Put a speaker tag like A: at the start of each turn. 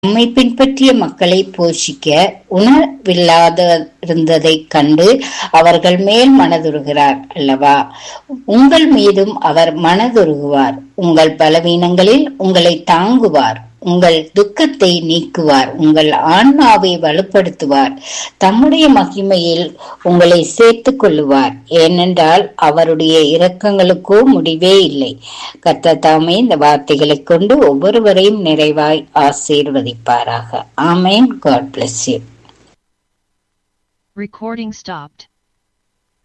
A: நம்மை பின்பற்றிய மக்களை போஷிக்க உணர்வில்லாத இருந்ததைக் கண்டு அவர்கள் மேல் மனதுருகிறார் அல்லவா உங்கள் மீதும் அவர் மனதுருகுவார் உங்கள் பலவீனங்களில் உங்களை தாங்குவார் உங்கள் துக்கத்தை நீக்குவார் உங்கள் ஆன்மாவை வலுப்படுத்துவார் தம்முடைய மகிமையில் உங்களை சேர்த்துக் கொள்ளுவார் ஏனென்றால் அவருடைய இரக்கங்களுக்கோ முடிவே இல்லை கர்த்தர் தாமே இந்த வார்த்தைகளைக் கொண்டு ஒவ்வொருவரையும் நிறைவாய் ஆசீர்வதிப்பாராக ஆமேன் God bless you
B: Recording stopped.